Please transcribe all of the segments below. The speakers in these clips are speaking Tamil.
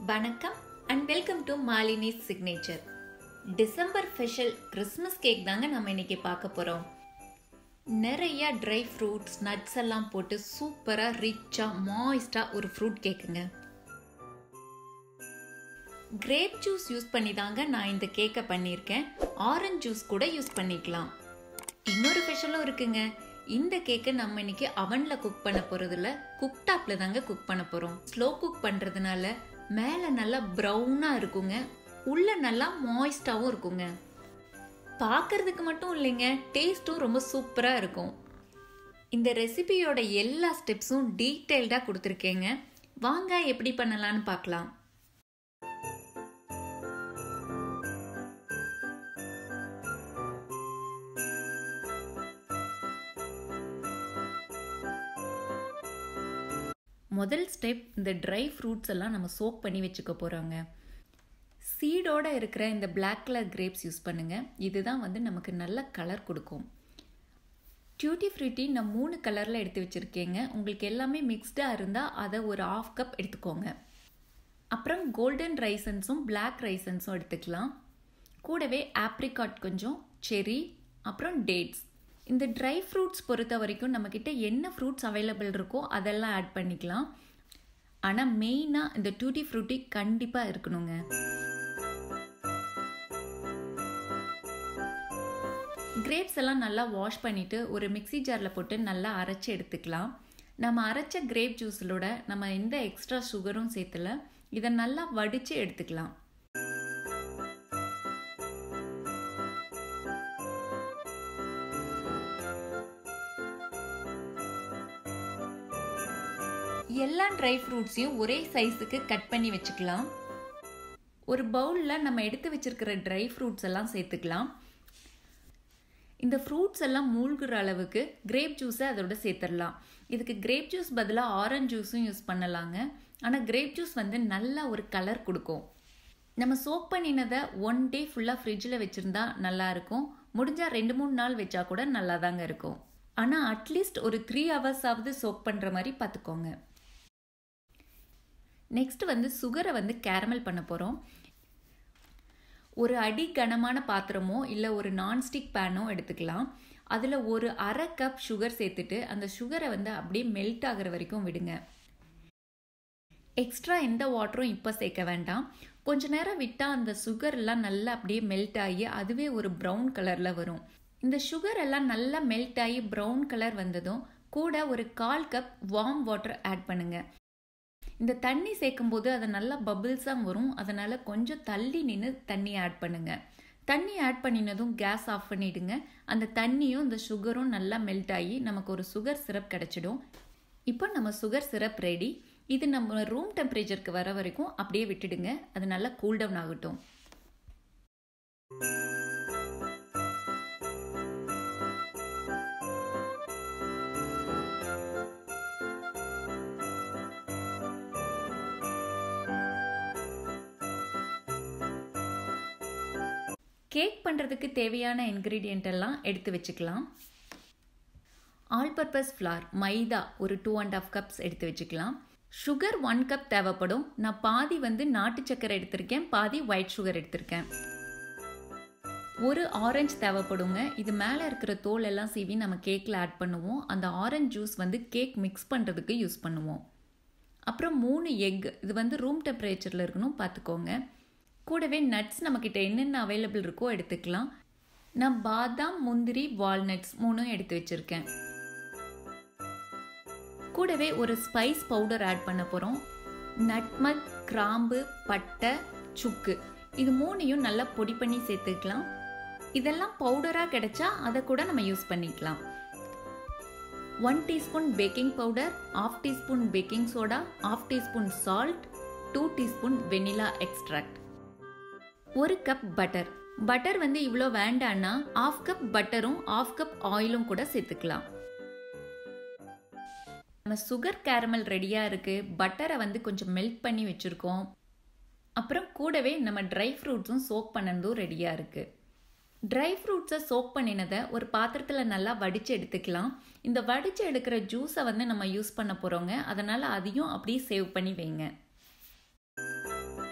வணக்கம் and welcome to Malini's signature December special Christmas cake தாங்க நம்ம இன்னைக்கு பார்க்க போகிறோம் நிறைய ட்ரை ஃப்ரூட்ஸ் நட்ஸ் எல்லாம் போட்டு சூப்பராக ரிச்சாக மாய்ஸ்டாக ஒரு ஃப்ரூட் கேக்குங்க கிரேப் ஜூஸ் யூஸ் பண்ணி தாங்க நான் இந்த கேக்கை பண்ணியிருக்கேன் ஆரஞ்சு ஜூஸ் கூட யூஸ் பண்ணிக்கலாம் இன்னொரு ஸ்பெஷலும் இருக்குங்க இந்த கேக்கை நம்ம இன்னைக்கு அவனில் குக் பண்ண போகிறதுல குக் டாப்பில் தாங்க குக் பண்ண போகிறோம் ஸ்லோ குக் பண்ணுறதுனால மேலே நல்லா ப்ரௌனாக இருக்குங்க உள்ள நல்லா மாய்ஸ்டாகவும் இருக்குங்க பார்க்கறதுக்கு மட்டும் இல்லைங்க டேஸ்ட்டும் ரொம்ப சூப்பராக இருக்கும் இந்த ரெசிபியோட எல்லா ஸ்டெப்ஸும் டீட்டெயில்டாக கொடுத்துருக்கேங்க வாங்க எப்படி பண்ணலான்னு பார்க்கலாம் முதல் ஸ்டெப் இந்த ட்ரை ஃப்ரூட்ஸ் எல்லாம் நம்ம சோக் பண்ணி வச்சுக்க போகிறோங்க சீடோட இருக்கிற இந்த பிளாக் கலர் கிரேப்ஸ் யூஸ் பண்ணுங்கள் இதுதான் வந்து நமக்கு நல்ல கலர் கொடுக்கும் டியூட்டி ஃப்ரூட்டி நான் மூணு கலரில் எடுத்து வச்சுருக்கேங்க உங்களுக்கு எல்லாமே மிக்ஸ்டாக இருந்தால் அதை ஒரு ஆஃப் கப் எடுத்துக்கோங்க அப்புறம் கோல்டன் ரைசன்ஸும் பிளாக் ரைசன்ஸும் எடுத்துக்கலாம் கூடவே ஆப்ரிகாட் கொஞ்சம் செரி அப்புறம் டேட்ஸ் இந்த ட்ரை ஃப்ரூட்ஸ் பொறுத்த வரைக்கும் நம்மக்கிட்ட என்ன ஃப்ரூட்ஸ் அவைலபிள் இருக்கோ அதெல்லாம் ஆட் பண்ணிக்கலாம் ஆனால் மெயினாக இந்த டூட்டி ஃப்ரூட்டி கண்டிப்பாக இருக்கணுங்க கிரேப்ஸ் எல்லாம் நல்லா வாஷ் பண்ணிவிட்டு ஒரு மிக்சி ஜாரில் போட்டு நல்லா அரைச்சி எடுத்துக்கலாம் நம்ம அரைச்ச கிரேப் ஜூஸிலோட நம்ம எந்த எக்ஸ்ட்ரா சுகரும் சேர்த்துல இதை நல்லா வடித்து எடுத்துக்கலாம் எல்லா ட்ரை ஃப்ரூட்ஸையும் ஒரே சைஸுக்கு கட் பண்ணி வச்சுக்கலாம் ஒரு பவுலில் நம்ம எடுத்து வச்சிருக்கிற ட்ரை ஃப்ரூட்ஸ் எல்லாம் சேர்த்துக்கலாம் இந்த ஃப்ரூட்ஸ் எல்லாம் மூழ்கிற அளவுக்கு கிரேப் ஜூஸை அதோட சேர்த்துடலாம் இதுக்கு கிரேப் ஜூஸ் பதிலாக ஆரஞ்ச் ஜூஸும் யூஸ் பண்ணலாங்க ஆனால் கிரேப் ஜூஸ் வந்து நல்ல ஒரு கலர் கொடுக்கும் நம்ம சோக் பண்ணினதை ஒன் டே ஃபுல்லாக ஃப்ரிட்ஜில் வச்சுருந்தா நல்லாயிருக்கும் முடிஞ்சால் ரெண்டு மூணு நாள் வச்சா கூட நல்லா தாங்க இருக்கும் ஆனால் அட்லீஸ்ட் ஒரு த்ரீ ஹவர்ஸாவது சோக் பண்ணுற மாதிரி பார்த்துக்கோங்க நெக்ஸ்ட் வந்து சுகரை வந்து கேரமல் பண்ண போகிறோம் ஒரு அடி கனமான பாத்திரமோ இல்லை ஒரு நான்ஸ்டிக் பேனோ எடுத்துக்கலாம் அதில் ஒரு அரை கப் சுகர் சேர்த்துட்டு அந்த சுகரை வந்து அப்படியே மெல்ட் ஆகிற வரைக்கும் விடுங்க எக்ஸ்ட்ரா எந்த வாட்டரும் இப்போ சேர்க்க வேண்டாம் கொஞ்ச நேரம் விட்டால் அந்த சுகர் எல்லாம் நல்லா அப்படியே மெல்ட் ஆகி அதுவே ஒரு ப்ரௌன் கலரில் வரும் இந்த சுகர் எல்லாம் நல்லா மெல்ட் ஆகி ப்ரௌன் கலர் வந்ததும் கூட ஒரு கால் கப் வார்ம் வாட்டர் ஆட் பண்ணுங்க இந்த தண்ணி சேர்க்கும்போது அது நல்லா பபிள்ஸாக வரும் அதனால் கொஞ்சம் தள்ளி நின்று தண்ணி ஆட் பண்ணுங்க தண்ணி ஆட் பண்ணினதும் கேஸ் ஆஃப் பண்ணிடுங்க அந்த தண்ணியும் இந்த சுகரும் நல்லா மெல்ட் ஆகி நமக்கு ஒரு சுகர் சிரப் கிடச்சிடும் இப்போ நம்ம சுகர் சிரப் ரெடி இது நம்ம ரூம் டெம்பரேச்சருக்கு வர வரைக்கும் அப்படியே விட்டுடுங்க அது நல்லா கூல் டவுன் ஆகட்டும் கேக் பண்ணுறதுக்கு தேவையான இன்க்ரீடியண்ட் எல்லாம் எடுத்து வச்சுக்கலாம் ஆல் பர்பஸ் ஃப்ளார் மைதா ஒரு டூ அண்ட் ஆஃப் கப்ஸ் எடுத்து வச்சுக்கலாம் சுகர் ஒன் கப் தேவைப்படும் நான் பாதி வந்து நாட்டு சக்கரை எடுத்திருக்கேன் பாதி ஒயிட் சுகர் எடுத்திருக்கேன் ஒரு ஆரஞ்சு தேவைப்படுங்க இது மேலே இருக்கிற தோல் எல்லாம் சீவி நம்ம கேக்கில் ஆட் பண்ணுவோம் அந்த ஆரஞ்சு ஜூஸ் வந்து கேக் மிக்ஸ் பண்ணுறதுக்கு யூஸ் பண்ணுவோம் அப்புறம் மூணு எக் இது வந்து ரூம் டெம்பரேச்சரில் இருக்கணும் பார்த்துக்கோங்க கூடவே நட்ஸ் நம்மக்கிட்ட என்னென்ன அவைலபிள் இருக்கோ எடுத்துக்கலாம் நான் பாதாம் முந்திரி வால்நட்ஸ் மூணும் எடுத்து வச்சுருக்கேன் கூடவே ஒரு ஸ்பைஸ் பவுடர் ஆட் பண்ண போகிறோம் நட்மக் கிராம்பு பட்டை சுக்கு இது மூணையும் நல்லா பொடி பண்ணி சேர்த்துக்கலாம் இதெல்லாம் பவுடராக கிடைச்சா அதை கூட நம்ம யூஸ் பண்ணிக்கலாம் one teaspoon baking powder half teaspoon baking soda half teaspoon salt two teaspoon vanilla extract ஒரு கப் பட்டர் பட்டர் வந்து இவ்வளோ வேண்டான்னா ஆஃப் கப் பட்டரும் ஆஃப் கப் ஆயிலும் கூட சேர்த்துக்கலாம் நம்ம சுகர் கேரமல் ரெடியாக இருக்குது பட்டரை வந்து கொஞ்சம் மெல்ட் பண்ணி வச்சுருக்கோம் அப்புறம் கூடவே நம்ம ட்ரை ஃப்ரூட்ஸும் சோக் பண்ணதும் ரெடியாக இருக்குது ட்ரை ஃப்ரூட்ஸை சோக் பண்ணினதை ஒரு பாத்திரத்தில் நல்லா வடித்து எடுத்துக்கலாம் இந்த வடித்து எடுக்கிற ஜூஸை வந்து நம்ம யூஸ் பண்ண போகிறோங்க அதனால் அதையும் அப்படியே சேவ் பண்ணி வைங்க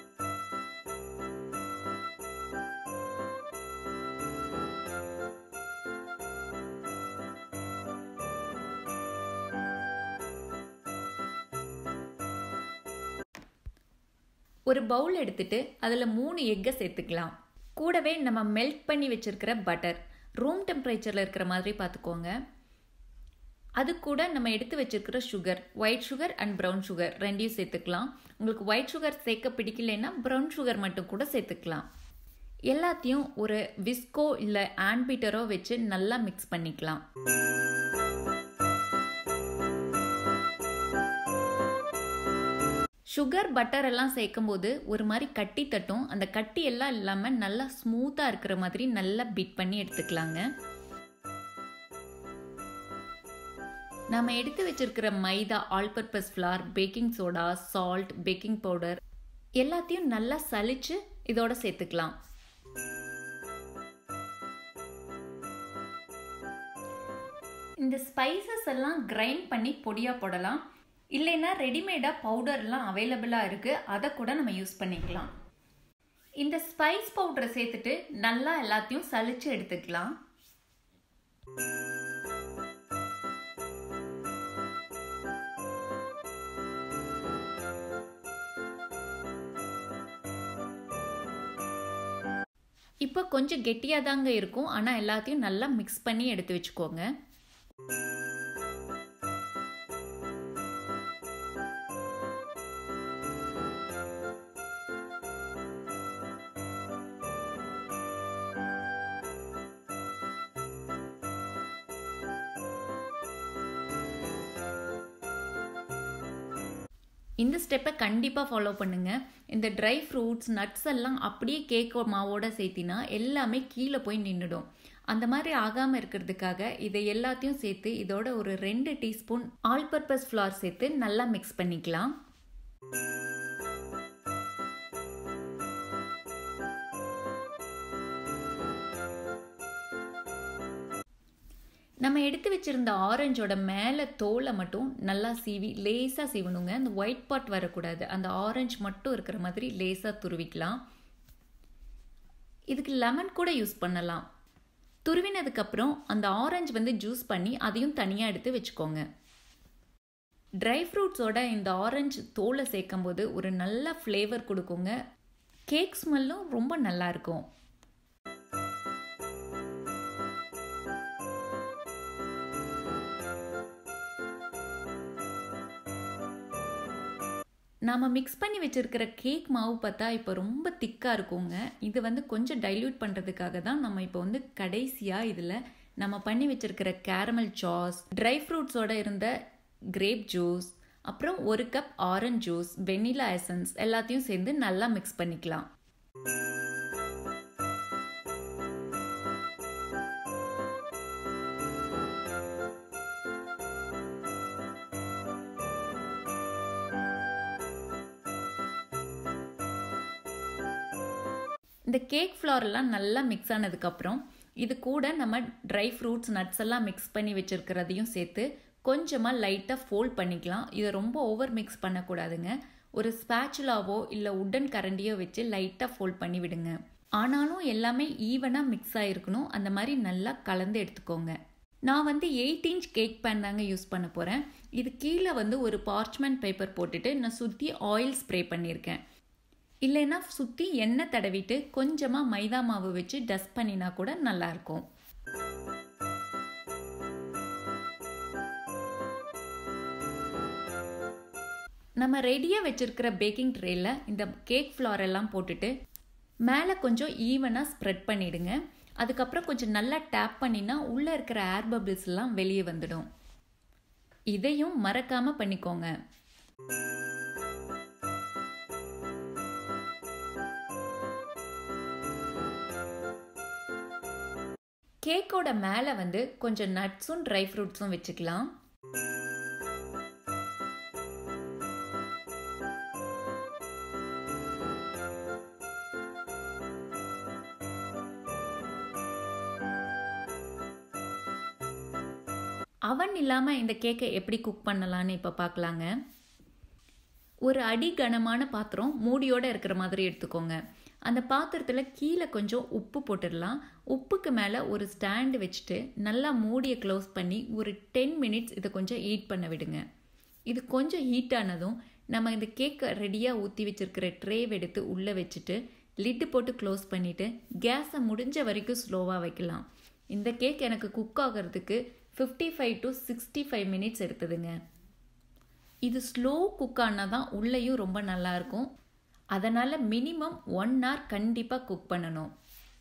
ஒரு பவுல் எடுத்துட்டு அதில் மூணு எக்கை சேர்த்துக்கலாம் கூடவே நம்ம மெல்ட் பண்ணி வச்சுருக்கிற பட்டர் ரூம் டெம்பரேச்சரில் இருக்கிற மாதிரி பார்த்துக்கோங்க அது கூட நம்ம எடுத்து வச்சிருக்கிற sugar white sugar and brown sugar ரெண்டையும் சேர்த்துக்கலாம் உங்களுக்கு ஒயிட் சுகர் சேர்க்க பிடிக்கலைன்னா ப்ரௌன் சுகர் மட்டும் கூட சேர்த்துக்கலாம் எல்லாத்தையும் ஒரு விஸ்கோ இல்லை ஆன்பீட்டரோ வச்சு நல்லா மிக்ஸ் பண்ணிக்கலாம் சுகர் பட்டர் எல்லாம் சேர்க்கும் போது ஒரு மாதிரி கட்டி தட்டும் அந்த கட்டி எல்லாம் இல்லாமல் நல்லா ஸ்மூத்தாக இருக்கிற மாதிரி நல்லா பீட் பண்ணி எடுத்துக்கலாங்க நம்ம எடுத்து வச்சிருக்கிற maida all purpose flour baking soda salt baking powder எல்லாத்தையும் நல்லா சலிச்சு இதோட சேர்த்துக்கலாம் இந்த ஸ்பைசஸ் எல்லாம் கிரைண்ட் பண்ணி பொடியாக போடலாம் இல்லைன்னா ரெடிமேடாக பவுடர்லாம் அவைலபிளாக இருக்குது அதை கூட நம்ம யூஸ் பண்ணிக்கலாம் இந்த ஸ்பைஸ் பவுடரை சேர்த்துட்டு நல்லா எல்லாத்தையும் சலிச்சு எடுத்துக்கலாம் இப்போ கொஞ்சம் கெட்டியாக தாங்க இருக்கும் ஆனால் எல்லாத்தையும் நல்லா மிக்ஸ் பண்ணி எடுத்து வச்சுக்கோங்க இந்த ஸ்டெப்பை கண்டிப்பாக ஃபாலோ பண்ணுங்கள் இந்த ட்ரை ஃப்ரூட்ஸ் நட்ஸ் எல்லாம் அப்படியே கேக் மாவோட சேர்த்தினா எல்லாமே கீழே போய் நின்றுடும் அந்த மாதிரி ஆகாமல் இருக்கிறதுக்காக இதை எல்லாத்தையும் சேர்த்து இதோட ஒரு ரெண்டு டீஸ்பூன் ஆல் பர்பஸ் ஃப்ளார் சேர்த்து நல்லா மிக்ஸ் பண்ணிக்கலாம் நம்ம எடுத்து வச்சிருந்த ஆரஞ்சோட மேலே தோலை மட்டும் நல்லா சீவி லேசாக சீவணுங்க அந்த ஒயிட் பார்ட் வரக்கூடாது அந்த ஆரஞ்சு மட்டும் இருக்கிற மாதிரி லேசாக துருவிக்கலாம் இதுக்கு லெமன் கூட யூஸ் பண்ணலாம் துருவினதுக்கப்புறம் அந்த ஆரஞ்சு வந்து ஜூஸ் பண்ணி அதையும் தனியாக எடுத்து வச்சுக்கோங்க ட்ரை ஃப்ரூட்ஸோட இந்த ஆரஞ்சு தோலை சேர்க்கும் போது ஒரு நல்ல ஃப்ளேவர் கொடுக்குங்க கேக் ஸ்மெல்லும் ரொம்ப நல்லாயிருக்கும் நாம் மிக்ஸ் பண்ணி வச்சுருக்கிற கேக் மாவு பார்த்தா இப்போ ரொம்ப திக்காக இருக்குங்க இது வந்து கொஞ்சம் டைல்யூட் பண்ணுறதுக்காக தான் நம்ம இப்போ வந்து கடைசியாக இதில் நம்ம பண்ணி வச்சுருக்கிற கேரமல் சாஸ் ட்ரை ஃப்ரூட்ஸோட இருந்த கிரேப் ஜூஸ் அப்புறம் ஒரு cup orange juice vanilla essence எல்லாத்தையும் சேர்ந்து நல்லா மிக்ஸ் பண்ணிக்கலாம் இந்த கேக் ஃப்ளார்லாம் நல்லா மிக்ஸ் ஆனதுக்கப்புறம் இது கூட நம்ம ட்ரை ஃப்ரூட்ஸ் நட்ஸ் எல்லாம் மிக்ஸ் பண்ணி வச்சுருக்கிறதையும் சேர்த்து கொஞ்சமாக லைட்டாக ஃபோல்ட் பண்ணிக்கலாம் இதை ரொம்ப ஓவர் மிக்ஸ் பண்ணக்கூடாதுங்க ஒரு ஸ்பேச்சுலாவோ இல்லை உட்டன் கரண்டியோ வச்சு லைட்டாக ஃபோல்ட் பண்ணி விடுங்க ஆனாலும் எல்லாமே ஈவனாக மிக்ஸ் ஆகிருக்கணும் அந்த மாதிரி நல்லா கலந்து எடுத்துக்கோங்க நான் வந்து எயிட் இன்ச் கேக் பேன் தாங்க யூஸ் பண்ண போகிறேன் இது கீழே வந்து ஒரு பார்ச்மெண்ட் பேப்பர் போட்டுட்டு நான் சுற்றி ஆயில் ஸ்ப்ரே பண்ணியிருக்கேன் இல்லைன்னா சுற்றி எண்ணெய் தடவிட்டு கொஞ்சமாக மைதா மாவு வச்சு டஸ்ட் பண்ணினா கூட நல்லாயிருக்கும் நம்ம ரெடியாக வச்சுருக்கிற பேக்கிங் ட்ரேயில் இந்த கேக் ஃப்ளார் எல்லாம் போட்டுட்டு மேலே கொஞ்சம் ஈவனாக ஸ்ப்ரெட் பண்ணிவிடுங்க அதுக்கப்புறம் கொஞ்சம் நல்லா டேப் பண்ணினா உள்ளே இருக்கிற ஏர் பபிள்ஸ் எல்லாம் வெளியே வந்துடும் இதையும் மறக்காமல் பண்ணிக்கோங்க கேக்கோட மேலே வந்து கொஞ்சம் நட்ஸும் ட்ரை ஃப்ரூட்ஸும் வச்சுக்கலாம் அவன் இல்லாமல் இந்த கேக்கை எப்படி குக் பண்ணலான்னு இப்போ பார்க்கலாங்க ஒரு அடி கனமான பாத்திரம் மூடியோடு இருக்கிற மாதிரி எடுத்துக்கோங்க அந்த பாத்திரத்தில் கீழே கொஞ்சம் உப்பு போட்டுடலாம் உப்புக்கு மேலே ஒரு ஸ்டாண்டு வச்சுட்டு நல்லா மூடியை க்ளோஸ் பண்ணி ஒரு டென் மினிட்ஸ் இதை கொஞ்சம் ஹீட் பண்ண விடுங்க இது கொஞ்சம் ஹீட் ஆனதும் நம்ம இந்த கேக்கை ரெடியாக ஊற்றி வச்சிருக்கிற ட்ரேவ் எடுத்து உள்ளே வச்சுட்டு லிட்டு போட்டு க்ளோஸ் பண்ணிவிட்டு கேஸை முடிஞ்ச வரைக்கும் ஸ்லோவாக வைக்கலாம் இந்த கேக் எனக்கு குக் ஆகிறதுக்கு fifty five to sixty five minutes எடுத்ததுங்க இது ஸ்லோ குக் ஆனால் தான் உள்ளேயும் ரொம்ப நல்லாயிருக்கும் அதனால் மினிமம் ஒன் ஹவர் கண்டிப்பாக குக் பண்ணணும்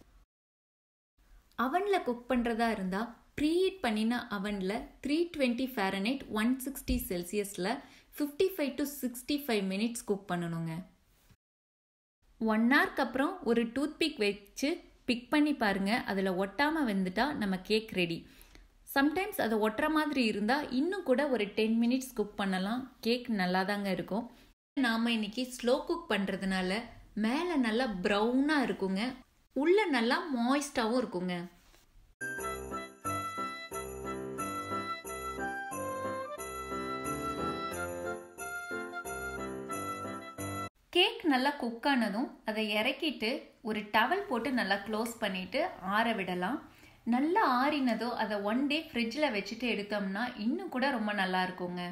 அவனில் குக் பண்ணுறதா இருந்தால் ப்ரீஹீட் பண்ணின அவனில் three twenty Fahrenheit one sixty செல்சியஸில் fifty five to sixty five minutes cook பண்ணணுங்க ஒன் ஹவருக்கு அப்புறம் ஒரு டூத் பிக் வச்சு பிக் பண்ணி பாருங்கள் அதில் ஒட்டாமல் வெந்துட்டா நம்ம கேக் ரெடி சம்டைம்ஸ் அதை ஒட்டுற மாதிரி இருந்தால் இன்னும் கூட ஒரு டென் மினிட்ஸ் குக் பண்ணலாம் கேக் நல்லா தாங்க இருக்கும் நாம் இன்னைக்கு ஸ்லோ குக் பண்ணுறதுனால மேலே நல்லா ப்ரௌனாக இருக்குங்க உள்ள நல்லா மாய்ஸ்டாகவும் இருக்குங்க கேக் நல்லா குக் ஆனதும் அதை இறக்கிட்டு ஒரு டவல் போட்டு நல்லா க்ளோஸ் பண்ணிட்டு ஆற விடலாம் நல்லா ஆறினதோ அதை ஒன் டே ஃப்ரிட்ஜில் வச்சுட்டு எடுத்தோம்னா இன்னும் கூட ரொம்ப நல்லா இருக்குங்க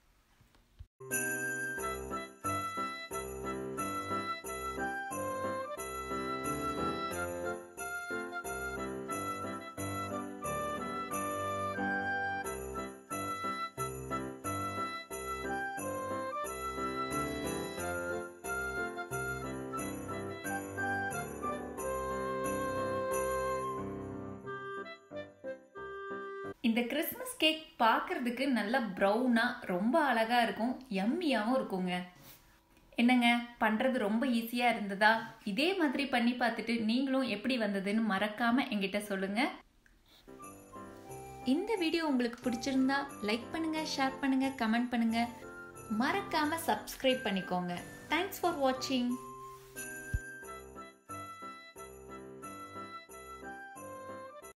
இந்த கிறிஸ்மஸ் கேக் பார்க்கறதுக்கு நல்ல ப்ரௌனாக ரொம்ப அழகாக இருக்கும் எம்மியாகவும் இருக்குங்க என்னங்க பண்ணுறது ரொம்ப ஈஸியாக இருந்ததா இதே மாதிரி பண்ணி பார்த்துட்டு நீங்களும் எப்படி வந்ததுன்னு மறக்காமல் எங்கிட்ட சொல்லுங்கள் இந்த வீடியோ உங்களுக்கு பிடிச்சிருந்தா லைக் பண்ணுங்கள் ஷேர் பண்ணுங்கள் கமெண்ட் பண்ணுங்கள் மறக்காமல் சப்ஸ்கிரைப் பண்ணிக்கோங்க தேங்க்ஸ் ஃபார் வாட்சிங்